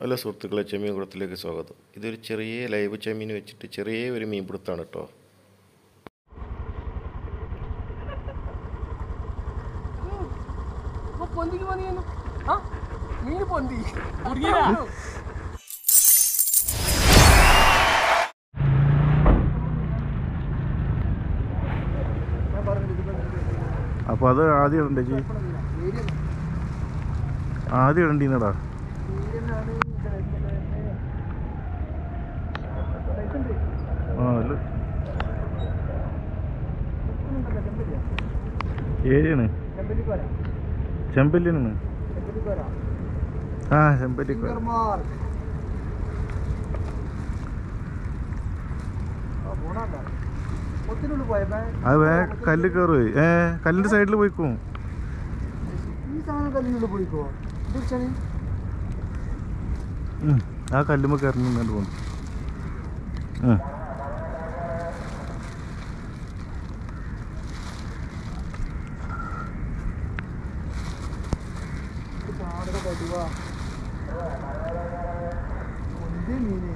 Hello സുഹൃത്തുക്കളെ ചെമ്മീൻ കുളത്തിലേക്ക് സ്വാഗതം ഇതൊരു ചെറിയ ലൈവ് ചെമ്മീൻ വെച്ചിട്ട് ചെറിയ ഒരു മീൻ പിടുത്താണ് കേട്ടോ അപ്പൊ പൊന്തിക്ക് പണിയുന്നു ആ മീന് പൊന്തി അപ്പോൾ അത് ആദ്യം ഇടണ്ടേ ചേച്ചി ആദ്യം ഇടണ്ടീന്നടാ ആ അല്ല ഏരിയാണ് ചെമ്പല്ലിനാണ് ആ ചെമ്പല്ലിക്കോര അത് വേ കല്ല് കയറുപോയി ഏ കല്ലിന്റെ സൈഡിൽ പോയിക്കും ഈ സാധനം കല്ലിനുള്ളിൽ പോയിക്കോ തീർച്ചയായും ഉം. ആ കല്ലുമ്മ കയറി നിന്നു പോകുന്നു ഉം. ചാടക പടുവാ പൊന്തി മീന്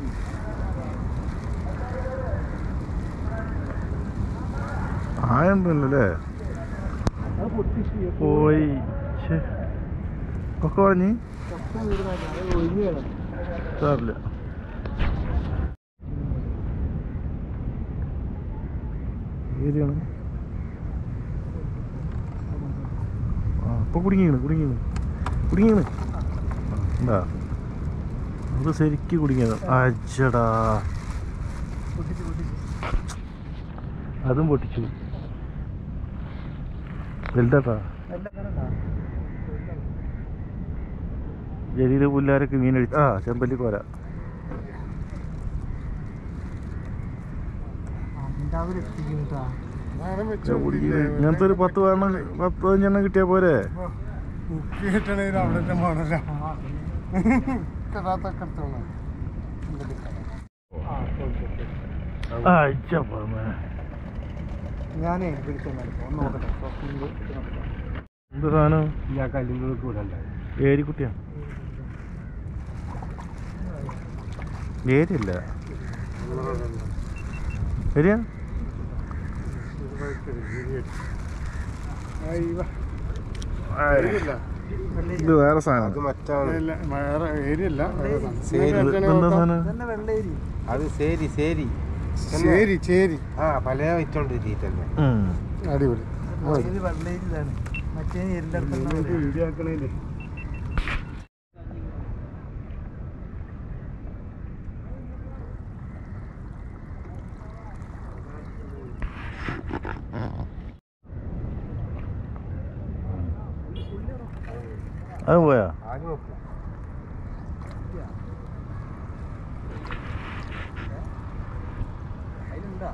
ആയുണ്ടല്ലേ അത് പൊട്ടിച്ച് പോയി ഛെ. ഒക്കെ പറഞ്ഞ് മൊത്തം വീടുന്നാണ് അത് ഒഴിഞ്ഞു കിടന്നു സാറില്ല ഏരിയാണ് ആ ഇപ്പൊ കുടുങ്ങിയാണ് കുടുങ്ങിയാണ് കുടുങ്ങിയാണ് ആ, എന്താ അത് ശരിക്ക് കുടുങ്ങിയത് അച്ചടാ പൊട്ടിച്ച് പൊട്ടിച്ച് അതും പൊട്ടിച്ചു വലുതാട്ടാ നല്ല കനണ്ടാ ജലീല് പുല്ലാരൊക്കെ മീനടിച്ച് ആ ചെമ്പല്ലി കോര അണ്ടാവിൽ എത്തിക്കുന്നുട്ടാ ഇങ്ങനത്തെ ഒരു പത്ത് പതിനെണ്ണം പത്ത് പതിനഞ്ചെണ്ണം കിട്ടിയാ പോരെ കിട്ടണേൽ അവിടെ വേണല്ലോ കഥാത്തൊക്കെ എടുത്തോളാം ഞാനേ വിളിച്ചു ഒന്ന് നോക്കട്ടെ എന്ത് സാധനം ഞാൻ കല്ലിൻ്റെ കൂടെ ഏരിക്കുട്ടിയാ ഏരിയല്ല ഏരിയ ഇത് വേറെ സാധനം ഏരിയല്ല ഇത് എന്താ സാധനം തന്നെ വെള്ളേരി അത് ശരി ശരി ചേരി ചേരി ആ പല വെച്ചോണ്ട് തന്നെ ഉം. അടിപൊളി ഇത് വെള്ളേരി ഇതാണ് മറ്റേ എരിന്റെ അടുത്ത് വീഡിയോ ആക്കണേലേ അത് പോയാ ആകെ നോക്ക് അതിലുണ്ടാ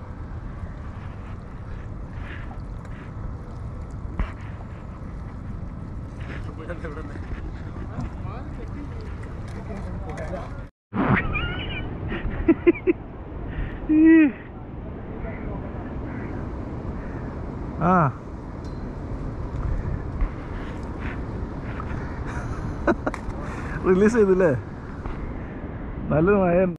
ആ റിലീസ് ചെയ്തില്ലേ നല്ലൊരു മഴ